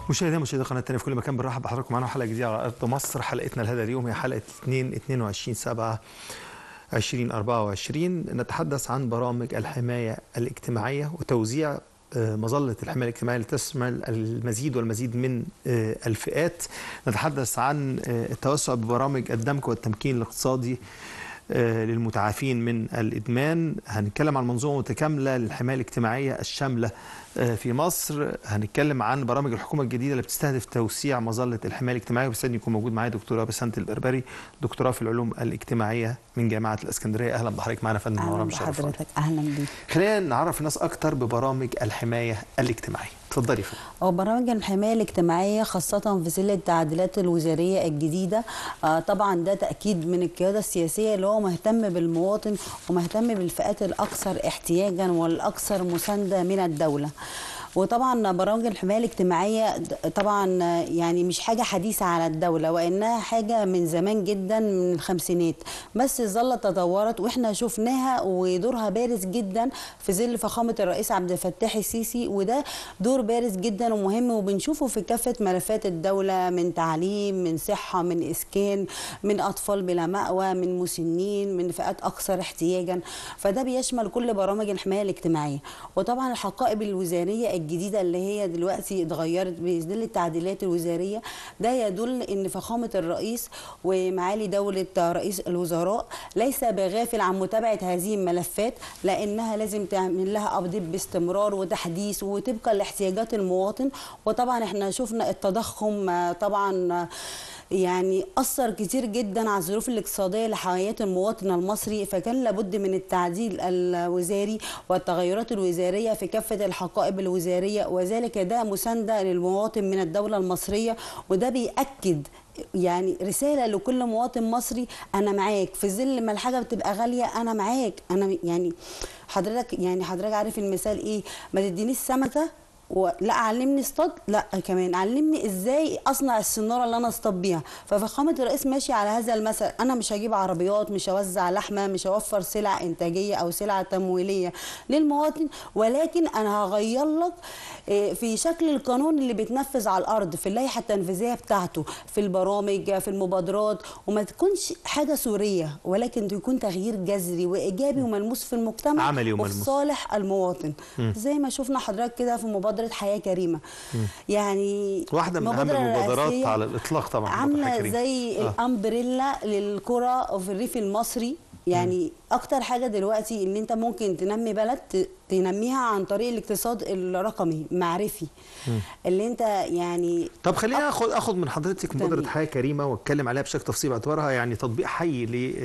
مشاهدينا مشاهدي قناه التانية في كل مكان بنرحب بحضراتكم معانا حلقه جديده على ارض مصر حلقتنا لهذا اليوم هي حلقه 2 22 7 2024 نتحدث عن برامج الحمايه الاجتماعيه وتوزيع مظله الحمايه الاجتماعيه لتشمل المزيد والمزيد من الفئات نتحدث عن التوسع ببرامج الدمج والتمكين الاقتصادي للمتعافين من الادمان هنتكلم عن منظومه متكامله للحمايه الاجتماعيه الشامله في مصر هنتكلم عن برامج الحكومه الجديده اللي بتستهدف توسيع مظله الحمايه الاجتماعيه وبيسعدني يكون موجود معايا دكتوره بسنت البربري دكتوراه في العلوم الاجتماعيه من جامعه الاسكندريه اهلا بحضرتك معانا فندم اهلا بحضرتك اهلا بيك خلينا نعرف الناس اكتر ببرامج الحمايه الاجتماعيه اتفضلي فندم هو برامج الحمايه الاجتماعيه خاصه في ظل التعديلات الوزاريه الجديده آه طبعا ده تاكيد من القياده السياسيه اللي هو مهتم بالمواطن ومهتم بالفئات الاكثر احتياجا والاكثر مسانده من الدوله وطبعا برامج الحمايه الاجتماعيه طبعا يعني مش حاجه حديثه على الدوله وانها حاجه من زمان جدا من الخمسينات بس ظلت تطورت واحنا شفناها ودورها بارز جدا في ظل فخامه الرئيس عبد الفتاح السيسي وده دور بارز جدا ومهم وبنشوفه في كافه ملفات الدوله من تعليم من صحه من اسكان من اطفال بلا ماوى من مسنين من فئات اكثر احتياجا فده بيشمل كل برامج الحمايه الاجتماعيه وطبعا الحقائب الوزاريه الجديده اللي هي دلوقتي اتغيرت بظل التعديلات الوزاريه ده يدل ان فخامه الرئيس ومعالي دوله رئيس الوزراء ليس بغافل عن متابعه هذه الملفات لانها لازم تعمل لها ابديت باستمرار وتحديث وطبقا لاحتياجات المواطن وطبعا احنا شفنا التضخم طبعا يعني أثر كتير جدا على الظروف الاقتصادية لحياة المواطن المصري فكان لابد من التعديل الوزاري والتغيرات الوزارية في كافة الحقائب الوزارية وذلك ده مساندة للمواطن من الدولة المصرية وده بيأكد يعني رساله لكل مواطن مصري انا معاك في ظل ما الحاجه بتبقى غاليه انا معاك انا يعني حضرتك يعني حضرتك عارف المثال ايه ما تدينيش سمكه و... لا علمني اصطاد لا كمان علمني ازاي اصنع السناره اللي انا اصطاد بيها ففخامه الرئيس ماشي على هذا المثل انا مش هجيب عربيات مش هوزع لحمه مش هوفر سلع انتاجيه او سلع تمويليه للمواطن ولكن انا هغير لك في شكل القانون اللي بيتنفذ على الارض في اللائحه التنفيذيه بتاعته في البرامج في المبادرات وما تكونش حاجه سوريه ولكن تكون تغيير جذري وايجابي وملموس في المجتمع عملي وملموس وفي صالح المواطن م. زي ما شفنا حضرتك كده في مبادره حياه كريمه م. يعني واحده من اهم المبادرات على الاطلاق طبعا عامله زي آه. الامبريلا للقرى في الريف المصري يعني م. اكتر حاجه دلوقتي ان انت ممكن تنمي بلد تنميها عن طريق الاقتصاد الرقمي معرفي م. اللي انت يعني طب خلينا اخد اخد من حضرتك مبادره حياه كريمه واتكلم عليها بشكل تفصيلي باعتبارها يعني تطبيق حي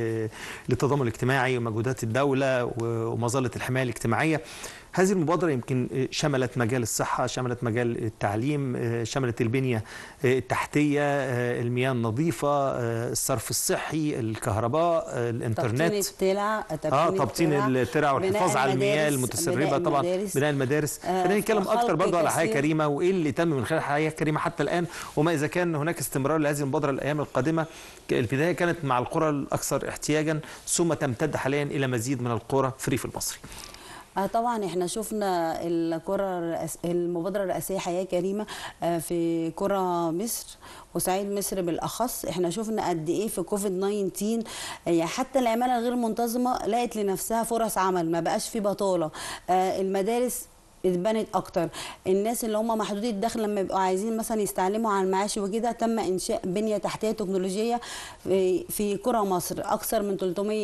للتضامن الاجتماعي ومجهودات الدوله ومظله الحمايه الاجتماعيه هذه المبادرة يمكن شملت مجال الصحة شملت مجال التعليم شملت البنية التحتية المياه النظيفة الصرف الصحي الكهرباء الانترنت تبطين الترع اه تبطين الترع والحفاظ على المياه المتسربة طبعا بناء المدارس خلينا نتكلم اكتر برضه على حياة كريمة وايه اللي تم من خلال حياة كريمة حتى الآن وما إذا كان هناك استمرار لهذه المبادرة الأيام القادمة البداية كانت مع القرى الأكثر احتياجا ثم تمتد حاليا إلى مزيد من القرى في الريف المصري آه طبعا احنا شفنا الكرة المبادرة الرئاسية حياة كريمة آه في كرة مصر وصعيد مصر بالاخص احنا شفنا قد ايه في كوفيد 19 يعني حتى العماله الغير منتظمه لقت لنفسها فرص عمل ما بقاش في بطاله آه المدارس اتبنت اكتر الناس اللي هم محدودي الدخل لما يبقوا عايزين مثلا يستعلموا عن المعاش وكده تم انشاء بنيه تحتيه تكنولوجيه في, في قرى مصر اكثر من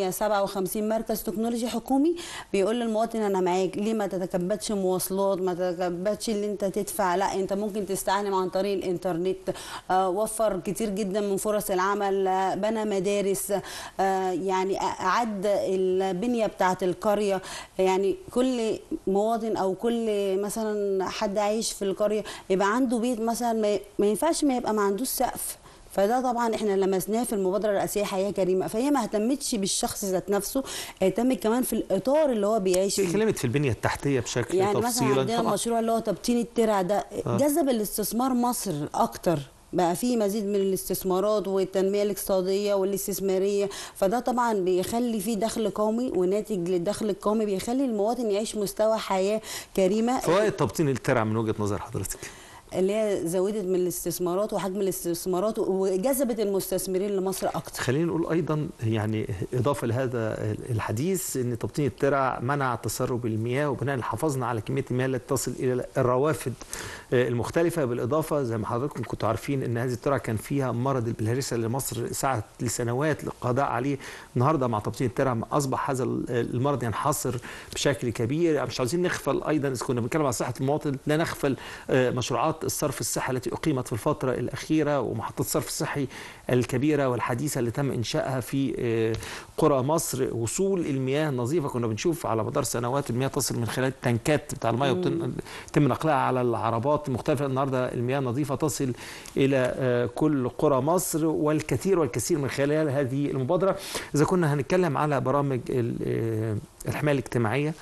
357 مركز تكنولوجي حكومي بيقول للمواطن انا معاك ليه ما تتكبدش مواصلات ما تتكبدش اللي انت تدفع لا انت ممكن تستعلم عن طريق الانترنت آه وفر كتير جدا من فرص العمل آه بنى مدارس آه يعني اعد البنيه بتاعه القريه يعني كل مواطن او كل مثلا حد عايش في القريه يبقى عنده بيت مثلا ما ينفعش ما يبقى ما عندوش سقف فده طبعا احنا لمسناه في المبادره الرئاسيه حياه كريمه فهي ما اهتمتش بالشخص ذات نفسه اهتمت كمان في الاطار اللي هو بيعيش فيه اتكلمت في البنيه التحتيه بشكل يعني تفصيلا مثلا عندنا المشروع اللي هو تبطين الترع ده آه. جذب الاستثمار مصر اكتر بقى في مزيد من الاستثمارات والتنميه الاقتصاديه والاستثماريه فده طبعا بيخلي فيه دخل قومي وناتج للدخل القومي بيخلي المواطن يعيش مستوى حياه كريمه فوائد تبطين الترع من وجهه نظر حضرتك اللي هي زودت من الاستثمارات وحجم الاستثمارات وجذبت المستثمرين لمصر اكتر خلينا نقول ايضا يعني اضافه لهذا الحديث ان تبطين الترع منع تسرب المياه وبناء حافظنا على كميه المياه التي تصل الى الروافد المختلفه بالاضافه زي ما حضراتكم كنتوا عارفين ان هذه الترع كان فيها مرض البلهارسيا اللي مصر سعت لسنوات للقضاء عليه النهارده مع تبطين الترع اصبح هذا المرض ينحصر بشكل كبير مش عاوزين نغفل ايضا اذا كنا بنتكلم عن صحه المواطن لا نغفل مشروعات الصرف الصحي التي اقيمت في الفتره الاخيره ومحطات الصرف الصحي الكبيره والحديثه اللي تم انشائها في قرى مصر وصول المياه النظيفه كنا بنشوف على مدار سنوات المياه تصل من خلال التنكات بتاع المياه ويتم نقلها على العربات المختلفه النهارده المياه النظيفه تصل الى كل قرى مصر والكثير والكثير من خلال هذه المبادره اذا كنا هنتكلم على برامج الحمايه الاجتماعيه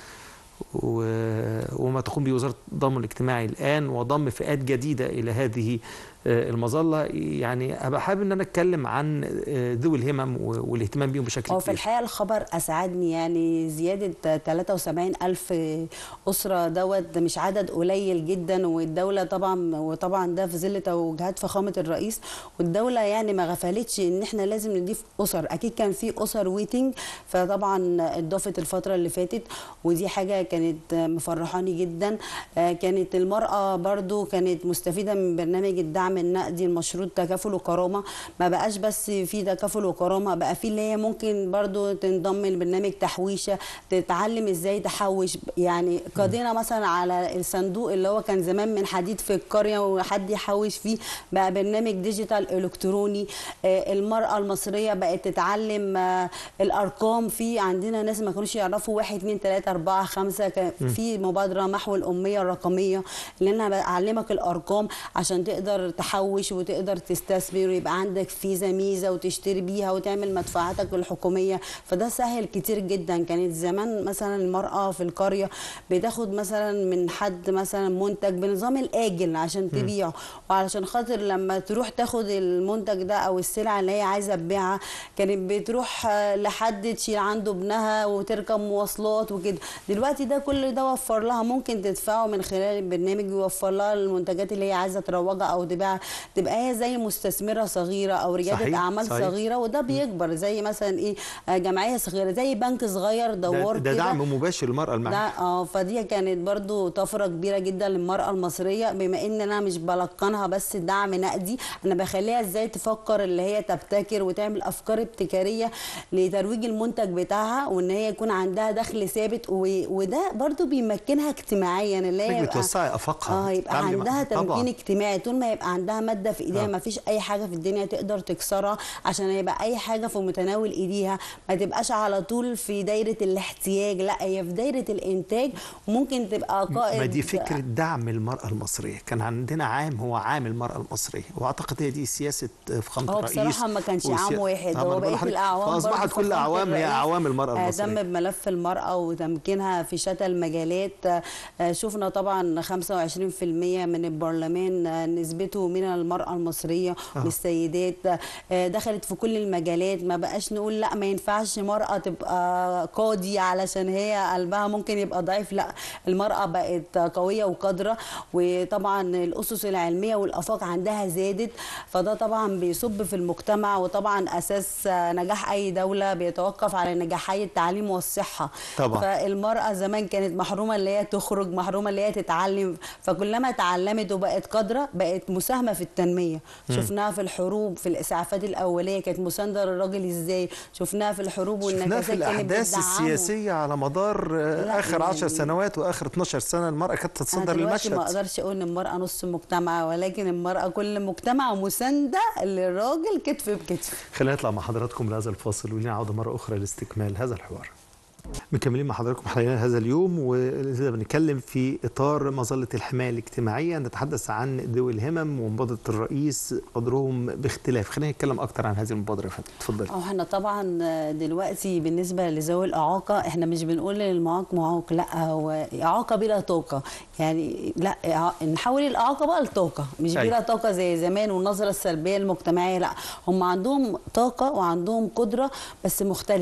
وما تقوم به وزاره الضمان الاجتماعي الان وضم فئات جديده الى هذه المظله يعني ابقى حابب ان انا اتكلم عن ذوي الهمم والاهتمام بيهم بشكل كبير. هو في الحقيقه الخبر اسعدني يعني زياده 73 الف اسره دوت مش عدد قليل جدا والدوله طبعا وطبعا ده في ظل توجيهات فخامه الرئيس والدوله يعني ما غفلتش ان احنا لازم نضيف اسر اكيد كان في اسر ويتنج فطبعا اضافت الفتره اللي فاتت ودي حاجه كانت مفرحاني جدا كانت المراه برضو كانت مستفيده من برنامج الدعم الدعم النقدي المشروط تكافل وكرامه ما بقاش بس في تكافل وكرامه بقى في اللي هي ممكن برضو تنضم لبرنامج تحويشه تتعلم ازاي تحوش يعني قضينا مثلا على الصندوق اللي هو كان زمان من حديد في القريه وحد يحوش فيه بقى برنامج ديجيتال الكتروني المراه المصريه بقت تتعلم الارقام في عندنا ناس ما كانوش يعرفوا 1 2 3 4 5 كان في مبادره محو الاميه الرقميه اللي انا بعلمك الارقام عشان تقدر تحوش وتقدر تستثمر ويبقى عندك فيزا ميزه وتشتري بيها وتعمل مدفوعاتك الحكوميه فده سهل كتير جدا كانت زمان مثلا المراه في القريه بتاخد مثلا من حد مثلا منتج بنظام الاجل عشان تبيعه وعلشان خاطر لما تروح تاخد المنتج ده او السلعه اللي هي عايزه تبيعها كانت بتروح لحد تشيل عنده ابنها وتركب مواصلات وكده دلوقتي ده كل ده وفر لها ممكن تدفعه من خلال البرنامج ويوفر لها المنتجات اللي هي عايزه تروجها او تبيعها تبقى هي زي مستثمره صغيره او رياده صحيح. اعمال صحيح. صغيره وده بيكبر زي مثلا ايه جمعيه صغيره زي بنك صغير دوار ده, ده دعم مباشر للمراه المعنيه اه فدي كانت برضو طفره كبيره جدا للمراه المصريه بما ان انا مش بلقنها بس دعم نقدي انا بخليها ازاي تفكر اللي هي تبتكر وتعمل افكار ابتكاريه لترويج المنتج بتاعها وان هي يكون عندها دخل ثابت وده برضو بيمكنها اجتماعيا اللي هي بتوسعي افاقها اه يبقى عندها تمكين اجتماعي طول ما يبقى عندها ماده في ايديها آه. ما فيش اي حاجه في الدنيا تقدر تكسرها عشان يبقى اي حاجه في متناول ايديها ما تبقاش على طول في دايره الاحتياج لا هي في دايره الانتاج وممكن تبقى قائد ما دي فكره دعم المراه المصريه كان عندنا عام هو عام المراه المصريه واعتقد هي دي سياسه فخامه الرئيس هو بصراحه ما كانش عام واحد هو بقيه الاعوام فاصبحت كل اعوام هي اعوام المراه المصريه اهتم بملف المراه وتمكينها في شتى المجالات شفنا طبعا 25% من البرلمان نسبته من المراه المصريه آه. والسيدات دخلت في كل المجالات ما بقاش نقول لا ما ينفعش مرأة تبقى قاضي علشان هي قلبها ممكن يبقى ضعيف لا المرأة بقت قوية وقادرة وطبعا الأسس العلمية والآفاق عندها زادت فده طبعا بيصب في المجتمع وطبعا أساس نجاح أي دولة بيتوقف على نجاحي التعليم والصحة طبعا فالمرأة زمان كانت محرومة اللي هي تخرج محرومة اللي هي تتعلم فكلما اتعلمت وبقت قادرة بقت مساهمة في التنمية م. شفناها في الحروب في الإسعافات الأولية كانت مساندة للراجل إزاي شفناها في الحروب والنكسات في الأحداث السياسية على مدار آخر 10 يعني سنوات وآخر 12 سنة المرأة كانت تتصدر المشهد ما أقدرش أقول إن المرأة نص المجتمع ولكن المرأة كل مجتمع مساندة للراجل كتف بكتف خلينا نطلع مع حضراتكم لهذا الفاصل ونعود مرة أخرى لاستكمال هذا الحوار مكملين مع حضراتكم حلقتنا هذا اليوم ولسه بنتكلم في اطار مظله الحمايه الاجتماعيه نتحدث عن ذوي الهمم ومبادره الرئيس قدرهم باختلاف خلينا نتكلم اكتر عن هذه المبادره يا فندم اتفضلي احنا طبعا دلوقتي بالنسبه لذوي الاعاقه احنا مش بنقول للمعاق معاق لا هو اعاقه بلا طاقه يعني لا نحول الاعاقه بقى لطاقه مش أي. بلا طاقه زي زمان والنظره السلبيه المجتمعيه لا هم عندهم طاقه وعندهم قدره بس مختلفه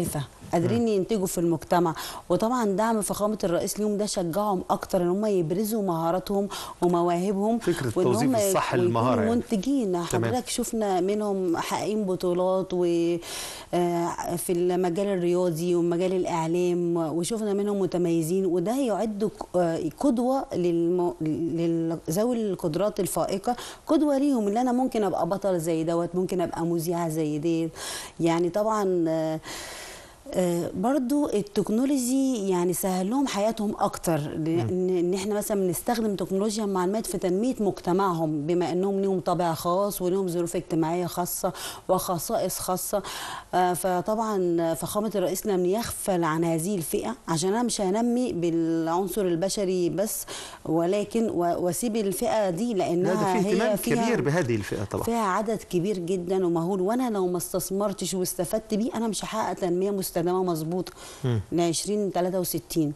قادرين ينتجوا في المجتمع وطبعا دعم فخامه الرئيس ليهم ده شجعهم اكتر ان هم يبرزوا مهاراتهم ومواهبهم فكرة وإن توظيف هم الصح ويكونوا للمهارة يعني. منتجين تمام. حضرتك شفنا منهم حققين بطولات و آه، في المجال الرياضي ومجال الاعلام وشفنا منهم متميزين وده يعد ك- آه، قدوه للم... لل- ذوي القدرات الفائقه قدوه ليهم اللي انا ممكن ابقى بطل زي دوت ممكن ابقى مذيعه زي ديت يعني طبعا آه، آه، برضو التكنولوجي يعني سهل لهم حياتهم اكتر لان ان احنا مثلا بنستخدم تكنولوجيا المعلومات في تنميه مجتمعهم بما انهم ليهم طابع خاص وليهم ظروف اجتماعيه خاصه وخصائص خاصه آه، فطبعا فخامه الرئيس لم يغفل عن هذه الفئه عشان انا مش هنمي بالعنصر البشري بس ولكن و- واسيب الفئه دي لا لانها ده في اهتمام هي فيها كبير بهذه الفئه طبعا فيها عدد كبير جدا ومهول وانا لو ما استثمرتش واستفدت بيه انا مش هحقق تنميه مستدامه مظبوطه ل 2063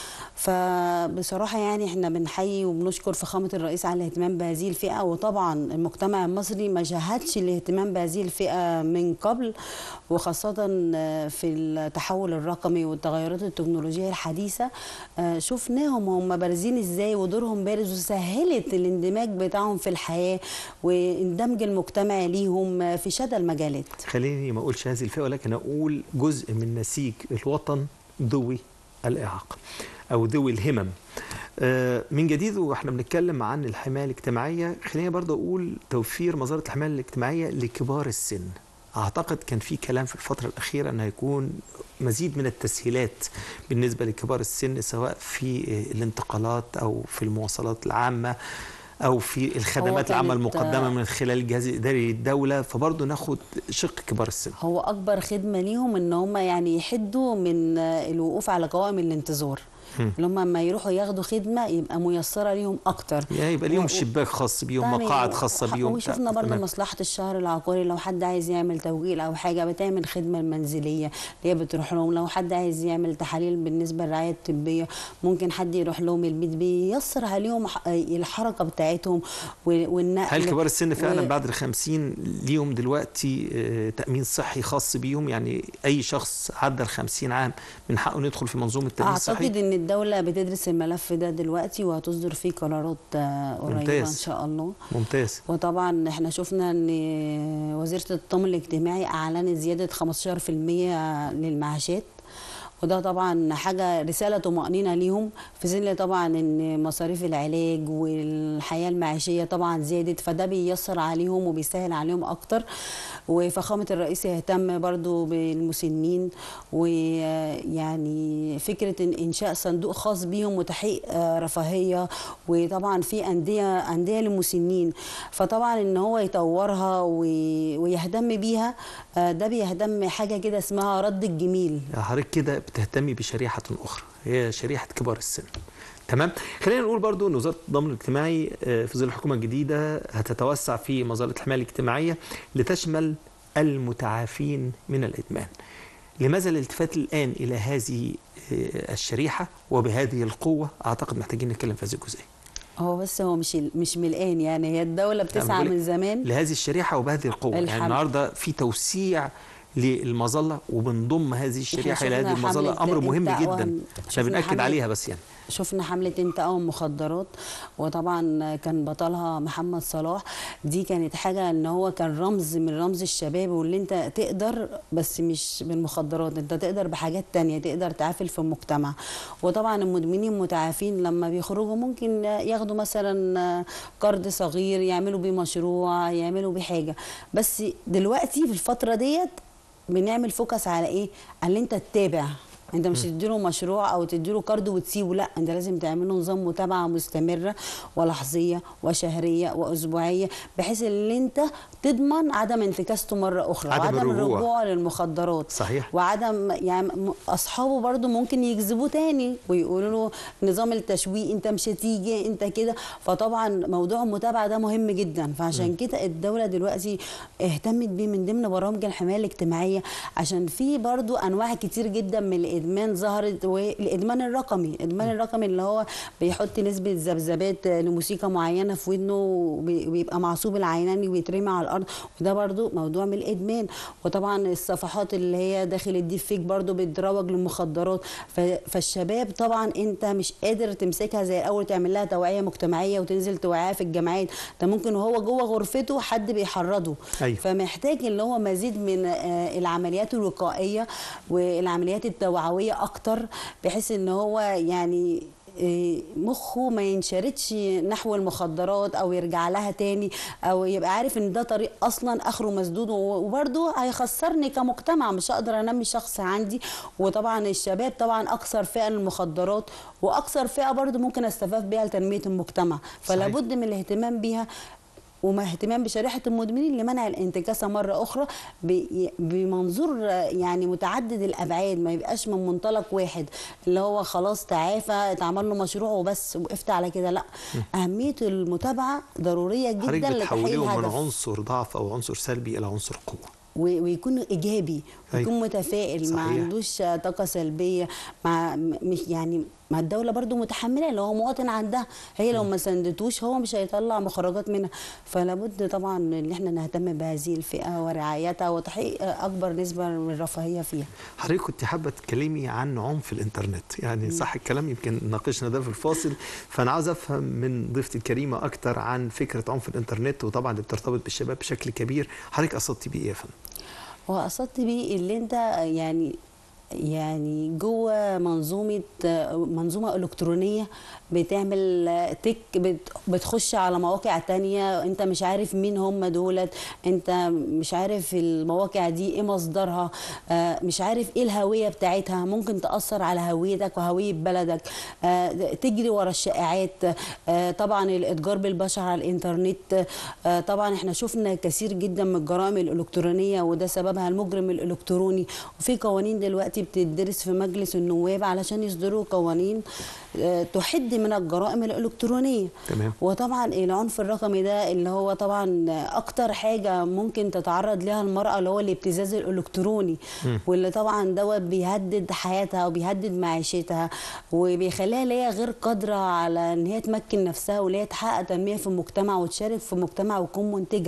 فبصراحة يعني احنا بنحيي وبنشكر فخامة الرئيس على الاهتمام بهذه الفئة وطبعا المجتمع المصري ما شاهدش الاهتمام بهذه الفئة من قبل وخاصة في التحول الرقمي والتغيرات التكنولوجية الحديثة آه، شفناهم هم بارزين ازاي ودورهم بارز وسهلت الاندماج بتاعهم في الحياة واندمج المجتمع ليهم في شتى المجالات خليني ما اقولش هذه الفئه ولكن اقول جزء من نسيج الوطن ذوي الاعاقه او ذوي الهمم آه، من جديد واحنا بنتكلم عن الحمايه الاجتماعيه خليني برضه اقول توفير مظاهر الحمايه الاجتماعيه لكبار السن اعتقد كان في كلام في الفتره الاخيره ان هيكون مزيد من التسهيلات بالنسبه لكبار السن سواء في آه، الانتقالات او في المواصلات العامه او في الخدمات العامه كانت، المقدمه من خلال الجهاز الاداري للدوله فبرضه ناخد شق كبار السن هو اكبر خدمه ليهم ان هم يعني يحدوا من آه، الوقوف على قوائم الانتظار مم. اللي هم لما يروحوا ياخدوا خدمه يبقى ميسره ليهم اكتر يعني يبقى ليهم و- شباك خاص بيهم يعني مقاعد خاصه بيهم وشفنا برضه تمام. مصلحه الشهر العقاري لو حد عايز يعمل توجيه او حاجه بتعمل خدمه المنزليه اللي هي بتروح لهم لو حد عايز يعمل تحاليل بالنسبه للرعايه الطبيه ممكن حد يروح لهم البيت بيسر عليهم ح- الحركه بتاعتهم و- والنقل هل كبار السن فعلا و- بعد ال 50 ليهم دلوقتي آه، تامين صحي خاص بيهم يعني اي شخص عدى ال 50 عام من حقه انه يدخل في منظومه التامين اعتقد الصحي ان الدوله بتدرس الملف ده دلوقتي وهتصدر فيه قرارات آه، قريبه ممتاز. ان شاء الله ممتاز وطبعا احنا شفنا ان وزيره التضامن الاجتماعي اعلنت زياده 15% للمعاشات وده طبعا حاجه رساله طمانينه ليهم في ظل طبعا ان مصاريف العلاج والحياه المعيشيه طبعا زادت فده بيسر عليهم وبيسهل عليهم اكتر وفخامه الرئيس يهتم برضو بالمسنين ويعني فكره إن انشاء صندوق خاص بيهم وتحقيق آه، رفاهيه وطبعا في انديه انديه للمسنين فطبعا ان هو يطورها وي- ويهتم بيها آه، ده بيهتم حاجه كده اسمها رد الجميل حضرتك كده بتهتمي بشريحه اخرى هي شريحه كبار السن تمام خلينا نقول برضو ان وزاره التضامن الاجتماعي آه، في ظل الحكومه الجديده هتتوسع في مظله الحمايه الاجتماعيه لتشمل المتعافين من الادمان لماذا الالتفات الان الى هذه آه، الشريحه وبهذه القوه اعتقد محتاجين نتكلم في هذه الجزئيه هو بس هو مش مش من الان يعني هي الدوله بتسعى بقولك من زمان لهذه الشريحه وبهذه القوه يعني الحمد. النهارده في توسيع للمظله وبنضم هذه الشريحه الى شفنا هذه المظله حملة امر مهم إنتاء جدا وهن- احنا شفنا بناكد حملة- عليها بس يعني شفنا حملة انت او مخدرات وطبعا كان بطلها محمد صلاح دي كانت حاجة ان هو كان رمز من رمز الشباب واللي انت تقدر بس مش بالمخدرات انت تقدر بحاجات تانية تقدر تعافل في المجتمع وطبعا المدمنين المتعافين لما بيخرجوا ممكن ياخدوا مثلا قرض صغير يعملوا بيه مشروع يعملوا بيه حاجة بس دلوقتي في الفترة ديت بنعمل فوكس على ايه؟ على اللي انت تتابع انت مش تديله مشروع او تديله كارد وتسيبه لا انت لازم تعمل له نظام متابعه مستمره ولحظيه وشهريه واسبوعيه بحيث ان انت تضمن عدم انتكاسته مره اخرى عدم وعدم الرجوع. رجوعه للمخدرات صحيح. وعدم يعني م- اصحابه برضو ممكن يجذبوه تاني ويقولوا له نظام التشويق انت مش هتيجي انت كده فطبعا موضوع المتابعه ده مهم جدا فعشان كده الدوله دلوقتي اهتمت بيه من ضمن برامج الحمايه الاجتماعيه عشان في برضو انواع كتير جدا من الادمان ظهرت والادمان الرقمي الادمان الرقمي اللي هو بيحط نسبه ذبذبات لموسيقى معينه في ودنه وبي- وبيبقى معصوب العيناني ويترمي على الارض وده برضو موضوع من الادمان وطبعا الصفحات اللي هي داخل الديب فيك برضو بتروج للمخدرات ف- فالشباب طبعا انت مش قادر تمسكها زي الاول تعمل لها توعيه مجتمعيه وتنزل توعيها في الجامعات ده ممكن وهو جوه غرفته حد بيحرضه أيوة. فمحتاج اللي هو مزيد من آه، العمليات الوقائيه والعمليات التوعويه اكتر بحيث ان هو يعني آه، مخه ما ينشردش نحو المخدرات او يرجع لها تاني او يبقى عارف ان ده طريق اصلا اخره مسدود وبرده هيخسرني كمجتمع مش هقدر انمي شخص عندي وطبعا الشباب طبعا اكثر فئه للمخدرات واكثر فئه برضو ممكن استفاد بيها لتنميه المجتمع فلا صحيح. بد من الاهتمام بيها وما اهتمام بشريحه المدمنين لمنع الانتكاسه مره اخرى ب- بمنظور يعني متعدد الابعاد ما يبقاش من منطلق واحد اللي هو خلاص تعافى اتعمل له مشروع وبس وقفت على كده لا اهميه المتابعه ضروريه جدا حضرتك لتحقيق بتحوليهم من الهدف عنصر ضعف او عنصر سلبي الى عنصر قوه و- ويكون ايجابي أيوة. ويكون متفائل ما صحيح. عندوش طاقه سلبيه مع م- مش يعني ما الدوله برضو متحمله اللي هو مواطن عندها هي لو ما سندتوش هو مش هيطلع مخرجات منها فلا بد طبعا ان احنا نهتم بهذه الفئه ورعايتها وتحقيق اكبر نسبه من الرفاهيه فيها حضرتك كنت حابه تتكلمي عن عنف الانترنت يعني صح الكلام يمكن ناقشنا ده في الفاصل فانا عاوز افهم من ضيفتي الكريمه اكتر عن فكره عنف الانترنت وطبعا اللي بترتبط بالشباب بشكل كبير حضرتك قصدتي بيه ايه يا فندم هو قصدت بيه اللي انت يعني يعني جوه منظومه منظومه الكترونيه بتعمل تك بت- بتخش على مواقع تانية انت مش عارف مين هم دولت انت مش عارف المواقع دي ايه مصدرها آه، مش عارف ايه الهويه بتاعتها ممكن تاثر على هويتك وهويه بلدك آه، تجري ورا الشائعات آه، طبعا الاتجار بالبشر على الانترنت آه، طبعا احنا شفنا كثير جدا من الجرائم الالكترونيه وده سببها المجرم الالكتروني وفي قوانين دلوقتي بتدرس في مجلس النواب علشان يصدروا قوانين آه، تحد من الجرائم الالكترونيه تمام. وطبعا العنف الرقمي ده اللي هو طبعا اكتر حاجه ممكن تتعرض لها المراه اللي هو الابتزاز الالكتروني واللي طبعا دوت بيهدد حياتها وبيهدد معيشتها وبيخليها اللي هي غير قادره على ان هي تمكن نفسها واللي هي تحقق تنميه في المجتمع وتشارك في المجتمع وتكون منتجه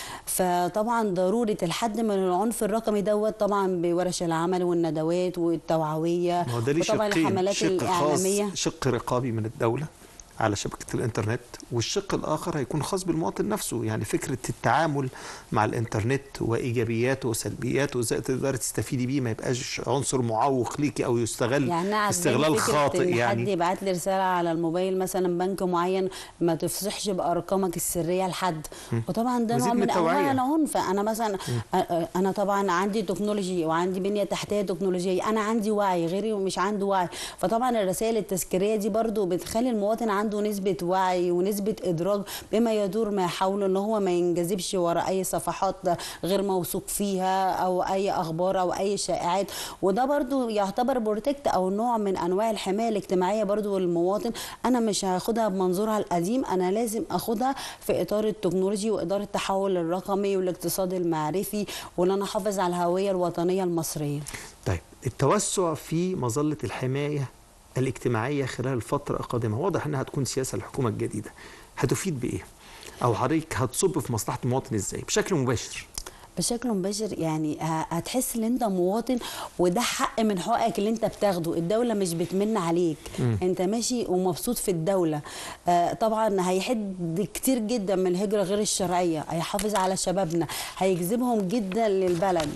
فطبعا ضروره الحد من العنف الرقمي دوت طبعا بورش العمل والندوات والتوعويه ما هو ده ليه وطبعا شقين الحملات شق الاعلاميه خاص شق رقابي من الدوله على شبكه الانترنت والشق الاخر هيكون خاص بالمواطن نفسه يعني فكره التعامل مع الانترنت وايجابياته وسلبياته وازاي تقدري تستفيدي بيه ما يبقاش عنصر معوق ليكي او يستغل يعني أنا عجباني استغلال فكرة خاطئ إن حد يعني يبعت لي رساله على الموبايل مثلا بنك معين ما تفصحش بارقامك السريه لحد وطبعا ده مزيد نوع من من التوعية. انواع العنف انا مثلا أ- أ- انا طبعا عندي تكنولوجي وعندي بنيه تحتيه تكنولوجيه انا عندي وعي غيري مش عنده وعي فطبعا الرسائل التذكاريه دي برضو بتخلي المواطن عنده نسبه وعي ونسبه ادراك بما يدور ما حوله ان هو ما ينجذبش وراء اي صفحات غير موثوق فيها او اي اخبار او اي شائعات وده برضو يعتبر بروتكت او نوع من انواع الحمايه الاجتماعيه برضو للمواطن انا مش هاخدها بمنظورها القديم انا لازم اخدها في اطار التكنولوجي واطار التحول الرقمي والاقتصاد المعرفي وان انا احافظ على الهويه الوطنيه المصريه طيب التوسع في مظله الحمايه الاجتماعيه خلال الفتره القادمه واضح انها هتكون سياسه الحكومه الجديده هتفيد بايه او حضرتك هتصب في مصلحه المواطن ازاي بشكل مباشر بشكل مباشر يعني ه- هتحس ان انت مواطن وده حق من حقوقك اللي انت بتاخده الدوله مش بتمن عليك م. انت ماشي ومبسوط في الدوله آه طبعا هيحد كتير جدا من الهجره غير الشرعيه هيحافظ على شبابنا هيجذبهم جدا للبلد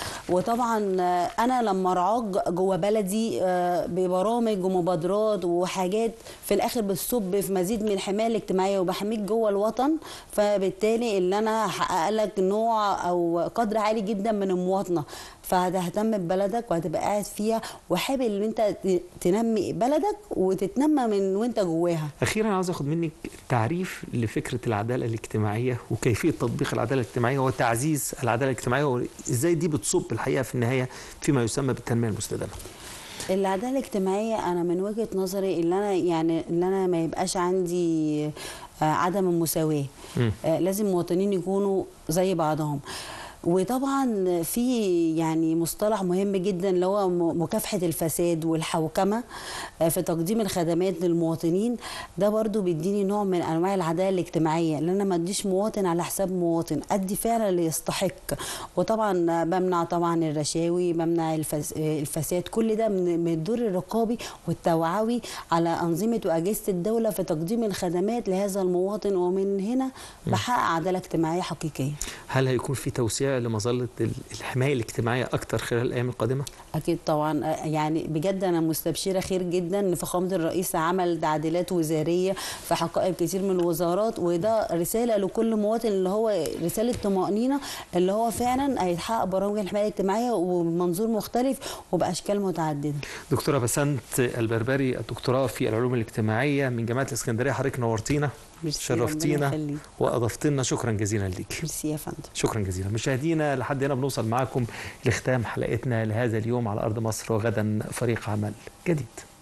وطبعا آه انا لما ارعاك جوه بلدي آه ببرامج ومبادرات وحاجات في الاخر بتصب في مزيد من الحمايه الاجتماعيه وبحميك جوه الوطن فبالتالي اللي انا هحقق لك نوع او قدر عالي جدا من المواطنه فهتهتم ببلدك وهتبقى قاعد فيها وحابب ان انت ت- تنمي بلدك وتتنمى من وانت جواها اخيرا عاوز اخد منك تعريف لفكره العداله الاجتماعيه وكيفيه تطبيق العداله الاجتماعيه وتعزيز العداله الاجتماعيه وازاي دي بتصب الحقيقه في النهايه فيما يسمى بالتنميه المستدامه العداله الاجتماعيه انا من وجهه نظري اللي انا يعني اللي انا ما يبقاش عندي آه، عدم المساواه مم. آه، لازم المواطنين يكونوا زي بعضهم وطبعا في يعني مصطلح مهم جدا اللي هو م- مكافحه الفساد والحوكمه آه، في تقديم الخدمات للمواطنين ده برضو بيديني نوع من انواع العداله الاجتماعيه لان انا ما اديش مواطن على حساب مواطن ادي فعلا اللي يستحق وطبعا بمنع طبعا الرشاوي بمنع الفس... الفساد كل ده من من الدور الرقابي والتوعوي على انظمه واجهزه الدوله في تقديم الخدمات لهذا المواطن ومن هنا بحقق عداله اجتماعيه حقيقيه هل هيكون في توسيع لمظله ال- الحمايه الاجتماعيه اكتر خلال الايام القادمه؟ اكيد طبعا آه، يعني بجد انا مستبشره خير جدا ان فخامه الرئيس عمل تعديلات وزاريه في حقائب كتير من الوزارات وده رساله لكل مواطن اللي هو رساله طمانينه اللي هو فعلا هيتحقق برامج الحمايه الاجتماعيه وبمنظور مختلف وباشكال متعدده دكتوره بسنت البربري الدكتوراه في العلوم الاجتماعيه من جامعه الاسكندريه حضرتك نورتينا ميرسي، ربنا شرفتينا يخليك. واضفت لنا شكرا جزيلا ليك ميرسي يا فندم شكرا جزيلا مشاهدينا لحد هنا بنوصل معاكم لختام حلقتنا لهذا اليوم على ارض مصر وغدا فريق عمل جديد